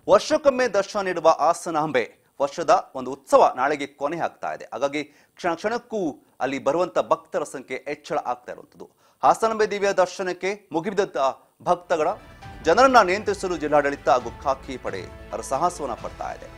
ವರ್ಷಕ್ಕೊಮ್ಮೆ ದರ್ಶನ ನೀಡುವ ಹಾಸನಾಂಬೆ ವರ್ಷದ ಒಂದು ಉತ್ಸವ ನಾಳೆಗೆ ಕೊನೆ ಆಗ್ತಾ ಇದೆ ಹಾಗಾಗಿ ಕ್ಷಣ ಕ್ಷಣಕ್ಕೂ ಅಲ್ಲಿ ಬರುವಂತ ಭಕ್ತರ ಸಂಖ್ಯೆ ಹೆಚ್ಚಳ ಆಗ್ತಾ ಇರುವಂಥದ್ದು ಹಾಸನಾಂಬೆ ದೇವಿಯ ದರ್ಶನಕ್ಕೆ ಮುಗಿಬಿದ್ದ ಭಕ್ತಗಳ ಜನರನ್ನ ನಿಯಂತ್ರಿಸಲು ಜಿಲ್ಲಾಡಳಿತ ಹಾಗೂ ಖಾಕಿ ಪಡೆ ಅದರ ಸಾಹಸವನ್ನ ಪಡ್ತಾ ಇದೆ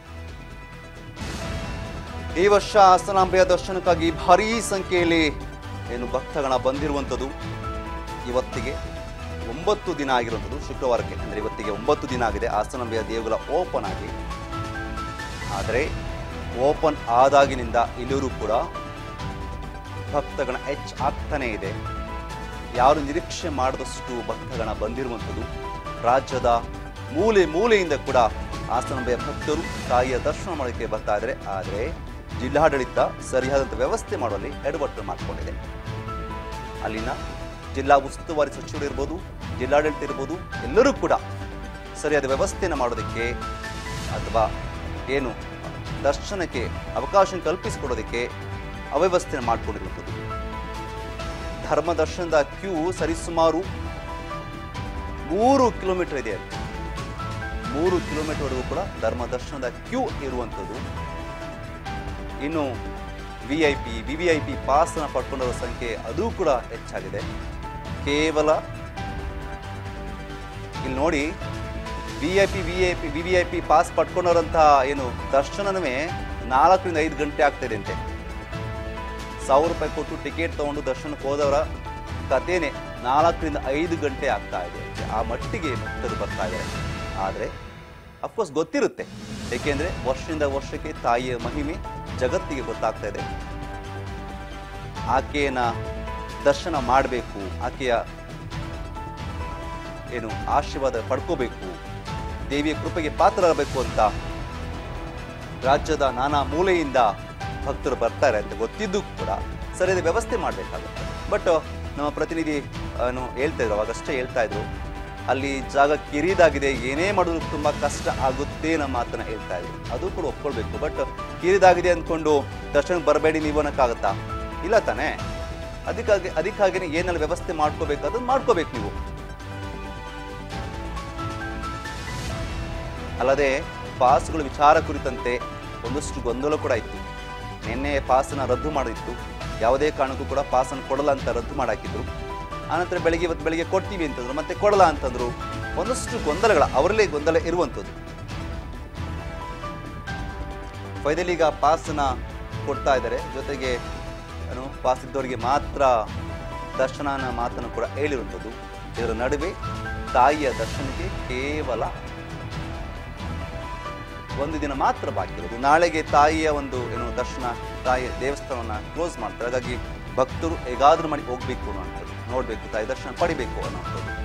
ಈ ವರ್ಷ ಹಾಸನಾಂಬೆಯ ದರ್ಶನಕ್ಕಾಗಿ ಭಾರೀ ಸಂಖ್ಯೆಯಲ್ಲಿ ಏನು ಭಕ್ತಗಣ ಬಂದಿರುವಂಥದ್ದು ಇವತ್ತಿಗೆ ಒಂಬತ್ತು ದಿನ ಆಗಿರುವಂಥದ್ದು ಶುಕ್ರವಾರಕ್ಕೆ ಅಂದರೆ ಇವತ್ತಿಗೆ ಒಂಬತ್ತು ದಿನ ಆಗಿದೆ ಹಾಸನಾಂಬೆಯ ದೇಗುಲ ಓಪನ್ ಆಗಿ ಆದರೆ ಓಪನ್ ಆದಾಗಿನಿಂದ ಇಲ್ಲಿಯೂ ಕೂಡ ಭಕ್ತಗಣ ಹೆಚ್ಚು ಆಗ್ತಾನೇ ಇದೆ ಯಾರು ನಿರೀಕ್ಷೆ ಮಾಡದಷ್ಟು ಭಕ್ತಗಣ ಬಂದಿರುವಂಥದ್ದು ರಾಜ್ಯದ ಮೂಲೆ ಮೂಲೆಯಿಂದ ಕೂಡ ಹಾಸನಾಂಬೆಯ ಭಕ್ತರು ತಾಯಿಯ ದರ್ಶನ ಮಾಡೋಕ್ಕೆ ಬರ್ತಾ ಇದ್ದಾರೆ ಆದರೆ ಜಿಲ್ಲಾಡಳಿತ ಸರಿಯಾದಂಥ ವ್ಯವಸ್ಥೆ ಮಾಡುವಲ್ಲಿ ಎಡವಟ್ಟು ಮಾಡಿಕೊಂಡಿದೆ ಅಲ್ಲಿನ ಜಿಲ್ಲಾ ಉಸ್ತುವಾರಿ ಸಚಿವರು ಇರ್ಬೋದು ಜಿಲ್ಲಾಡಳಿತ ಇರ್ಬೋದು ಎಲ್ಲರೂ ಕೂಡ ಸರಿಯಾದ ವ್ಯವಸ್ಥೆಯನ್ನು ಮಾಡೋದಕ್ಕೆ ಅಥವಾ ಏನು ದರ್ಶನಕ್ಕೆ ಅವಕಾಶ ಕಲ್ಪಿಸಿಕೊಡೋದಕ್ಕೆ ಅವ್ಯವಸ್ಥೆ ಮಾಡಿಕೊಂಡಿರುವಂಥದ್ದು ಧರ್ಮ ದರ್ಶನದ ಕ್ಯೂ ಸರಿಸುಮಾರು ಮೂರು ಕಿಲೋಮೀಟರ್ ಇದೆ ಅಲ್ಲಿ. ಮೂರು ಕಿಲೋಮೀಟರ್ವರೆಗೂ ಕೂಡ ಧರ್ಮ ದರ್ಶನದ ಕ್ಯೂ ಇರುವಂಥದ್ದು ಇನ್ನು V I P V V I P ಪಾಸ್ನ ಪಡ್ಕೊಂಡವರ ಸಂಖ್ಯೆ ಅದು ಕೂಡ ಹೆಚ್ಚಾಗಿದೆ ಕೇವಲ ಇಲ್ಲಿ ನೋಡಿ V I P V I P V V I P pass ಪಡ್ಕೊಂಡವರಂತಹ ಏನು ದರ್ಶನವೇ ನಾಲ್ಕರಿಂದ ಐದು ಗಂಟೆ ಆಗ್ತಿದೆ ಅಂತೆ ಸಾವಿರ ರೂಪಾಯಿ ಕೊಟ್ಟು ಟಿಕೆಟ್ ತಗೊಂಡು ದರ್ಶನಕ್ಕೆ ಹೋದವರ ಕಥೆನೇ ನಾಲ್ಕರಿಂದ ಐದು ಗಂಟೆ ಆಗ್ತಾ ಇದೆ ಆ ಮಟ್ಟಿಗೆ ಭಕ್ತರು ಬರ್ತಾ ಇದ್ದಾರೆ ಆದರೆ ಅಫ್ಕೋರ್ಸ್ ಗೊತ್ತಿರುತ್ತೆ ಏಕೆಂದ್ರೆ ವರ್ಷದಿಂದ ವರ್ಷಕ್ಕೆ ತಾಯಿಯ ಮಹಿಮೆ ಜಗತ್ತಿಗೆ ಗೊತ್ತಾಗ್ತಾ ಇದೆ ಆಕೆಯನ್ನ ದರ್ಶನ ಮಾಡಬೇಕು ಆಕೆಯ ಏನು ಆಶೀರ್ವಾದ ಪಡ್ಕೋಬೇಕು ದೇವಿಯ ಕೃಪೆಗೆ ಪಾತ್ರರಾಗಬೇಕು ಅಂತ ರಾಜ್ಯದ ನಾನಾ ಮೂಲೆಯಿಂದ ಭಕ್ತರು ಬರ್ತಾರೆ ಅಂತ ಗೊತ್ತಿದ್ದು ಕೂಡ ಸರಿಯಾದ ವ್ಯವಸ್ಥೆ ಮಾಡಬೇಕಾಗುತ್ತೆ ಬಟ್ ನಮ್ಮ ಪ್ರತಿನಿಧಿ ಏನು ಹೇಳ್ತಾ ಇದ್ರು ಅವಾಗಷ್ಟೇ ಹೇಳ್ತಾ ಇದ್ರು ಅಲ್ಲಿ ಜಾಗ ಕಿರಿದಾಗಿದೆ ಏನೇ ಮಾಡೋದು ತುಂಬಾ ಕಷ್ಟ ಆಗುತ್ತೆ ನಮ್ಮ ಮಾತನ್ನ ಹೇಳ್ತಾ ಇದ್ರು ಅದು ಕೂಡ ಒಪ್ಕೊಳ್ಬೇಕು ಬಟ್ ಕಿರಿದಾಗಿದೆ ಅಂದ್ಕೊಂಡು ದರ್ಶನಕ್ಕೆ ಬರಬೇಡಿ ನೀವು ಅನ್ನೋಕ್ಕಾಗತ್ತಾ ಇಲ್ಲ ತಾನೇ ಅದಕ್ಕಾಗಿ ಅದಕ್ಕಾಗಿನೇ ಏನೆಲ್ಲ ವ್ಯವಸ್ಥೆ ಮಾಡ್ಕೋಬೇಕು ಅದನ್ನ ಮಾಡ್ಕೋಬೇಕು ನೀವು ಅಲ್ಲದೆ ಪಾಸ್ಗಳ ವಿಚಾರ ಕುರಿತಂತೆ ಒಂದಷ್ಟು ಗೊಂದಲ ಕೂಡ ಇತ್ತು ನಿನ್ನೆ ಪಾಸನ್ನ ರದ್ದು ಮಾಡಿತ್ತು ಯಾವುದೇ ಕಾರಣಕ್ಕೂ ಕೂಡ ಪಾಸನ್ನು ಕೊಡಲ್ಲ ಅಂತ ರದ್ದು ಮಾಡಾಕಿದ್ರು ಆನಂತರ ಬೆಳಿಗ್ಗೆ ಇವತ್ತು ಬೆಳಿಗ್ಗೆ ಕೊಡ್ತೀವಿ ಅಂತಂದ್ರು ಮತ್ತೆ ಕೊಡಲ್ಲ ಅಂತಂದ್ರು ಒಂದಷ್ಟು ಗೊಂದಲಗಳ ಅವರಲ್ಲೇ ಗೊಂದಲ ಇರುವಂಥದ್ದು ಫೈನಲಿ ಈಗ ಪಾಸನ್ನ ಕೊಡ್ತಾ ಇದ್ದಾರೆ ಜೊತೆಗೆ ಏನು ಪಾಸ್ ಇದ್ದವರಿಗೆ ಮಾತ್ರ ದರ್ಶನನ ಮಾತನ್ನು ಕೂಡ ಹೇಳಿರುವಂಥದ್ದು ಇದರ ನಡುವೆ ತಾಯಿಯ ದರ್ಶನಕ್ಕೆ ಕೇವಲ ಒಂದು ದಿನ ಮಾತ್ರ ಬಾಕಿ ಇರೋದು ನಾಳೆಗೆ ತಾಯಿಯ ಒಂದು ಏನು ದರ್ಶನ ತಾಯಿಯ ದೇವಸ್ಥಾನವನ್ನ ಕ್ಲೋಸ್ ಮಾಡ್ತಾರೆ ಹಾಗಾಗಿ ಭಕ್ತರು ಹೇಗಾದ್ರೂ ಮಾಡಿ ಹೋಗ್ಬೇಕು ಅನ್ನೋಂಥದ್ದು ನೋಡ್ಬೇಕು ತಾಯಿ ದರ್ಶನ ಪಡಿಬೇಕು ಅನ್ನೋಂಥದ್ದು